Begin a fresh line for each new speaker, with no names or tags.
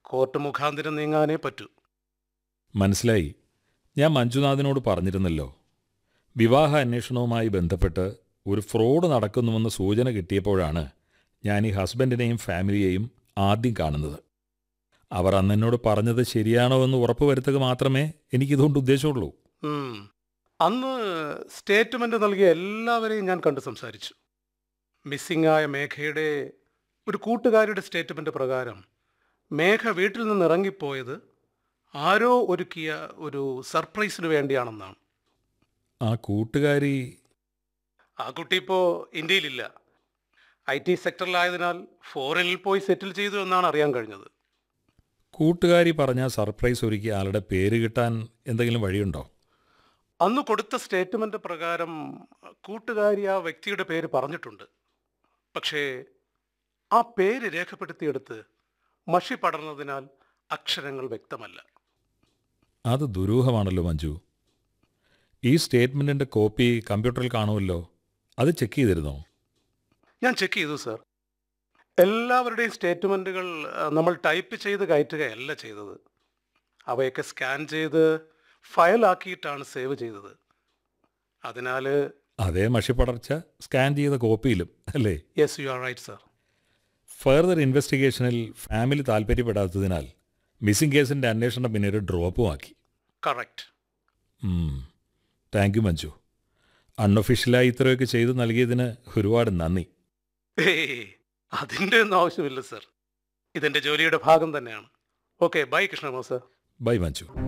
Court മുഖാന്തരം നീങ്ങാനേ പറ്റൂ
മനസ്സിലായി ഞാൻ മഞ്ജുനാഥിനോട് പറഞ്ഞിരുന്നല്ലോ വിവാഹ അന്വേഷണവുമായി ബന്ധപ്പെട്ട് ഒരു ഫ്രോഡ് നടക്കുന്നുവെന്ന് സൂചന കിട്ടിയപ്പോഴാണ് ഞാൻ ഈ ഹസ്ബൻഡിനെയും ഫാമിലിയെയും ആദ്യം കാണുന്നത് അവർ അന്ന് എന്നോട് പറഞ്ഞത് ശരിയാണോ എന്ന് ഉറപ്പുവരുത്തുക മാത്രമേ എനിക്കിതുകൊണ്ട് ഉദ്ദേശമുള്ളൂ
ഉം. അന്ന് സ്റ്റേറ്റ്മെന്റ് നൽകിയ എല്ലാവരെയും ഞാൻ കണ്ട് സംസാരിച്ചു മിസ്സിംഗ് ആയ മേഘയുടെ ഒരു കൂട്ടുകാരിയുടെ സ്റ്റേറ്റ്മെന്റ് പ്രകാരം മേഘ വീട്ടിൽ നിന്ന് ഇറങ്ങിപ്പോയത് ആരോ ഒരുക്കിയ ഒരു സർപ്രൈസിന് വേണ്ടിയാണെന്നാണ്
ആ കൂട്ടുകാരി
ആ കുട്ടി ഇപ്പോൾ ഇന്ത്യയിലില്ല ഐ ടി സെക്ടറിലായതിനാൽ ഫോറിനിൽ പോയി സെറ്റിൽ ചെയ്തു എന്നാണ് അറിയാൻ കഴിഞ്ഞത്
കൂട്ടുകാരി പറഞ്ഞ സർപ്രൈസ് ഒരുക്കിയ ആളുടെ പേര് കിട്ടാൻ എന്തെങ്കിലും വഴിയുണ്ടോ
അന്ന് കൊടുത്ത സ്റ്റേറ്റ്മെന്റ് പ്രകാരം കൂട്ടുകാരി ആ വ്യക്തിയുടെ പേര് പറഞ്ഞിട്ടുണ്ട് പക്ഷേ ആ പേര് രേഖപ്പെടുത്തിയെടുത്ത് മഷി പടർന്നതിനാൽ അക്ഷരങ്ങൾ വ്യക്തമല്ല
അത് ദുരൂഹമാണല്ലോ മഞ്ജു ഈ സ്റ്റേറ്റ്മെൻറ്റിൻ്റെ കോപ്പി കമ്പ്യൂട്ടറിൽ കാണുമല്ലോ അത് ചെക്ക് ചെയ്തിരുന്നോ
ഞാൻ ചെക്ക് ചെയ്തു സർ എല്ലാവരുടെയും സ്റ്റേറ്റ്മെൻറ്റുകൾ നമ്മൾ ടൈപ്പ് ചെയ്ത് കയറ്റുകയല്ല ചെയ്തത് അവയൊക്കെ സ്കാൻ ചെയ്ത് ഫയലാക്കിയിട്ടാണ് സേവ് ചെയ്തത് അതിനാൽ
അതേ മഷിപ്പടർച്ച സ്കാൻ ചെയ്ത കോപ്പിയിലും അല്ലേ
yes you are right sir
further ഇൻവെസ്റ്റിഗേഷനിൽ ഫാമിലി താൽപ്പര്യപ്പെടാത്തതിനാൽ മിസ്സിംഗ് കേസിൻ്റെ അന്വേഷണം പിന്നീട് ഡ്രോപ്പും ആക്കി
കറക്റ്റ്
താങ്ക് യു മഞ്ജു അൺഒഫീഷ്യലായി ഇത്രയൊക്കെ ചെയ്തു നൽകിയതിന് ഒരുപാട് നന്ദി
ഏയ് അതിൻ്റെ ഒന്നും ആവശ്യമില്ല സർ ഇതെൻ്റെ ജോലിയുടെ ഭാഗം തന്നെയാണ് ഓക്കെ ബൈ കൃഷ്ണമോ സർ
ബൈ മഞ്ജു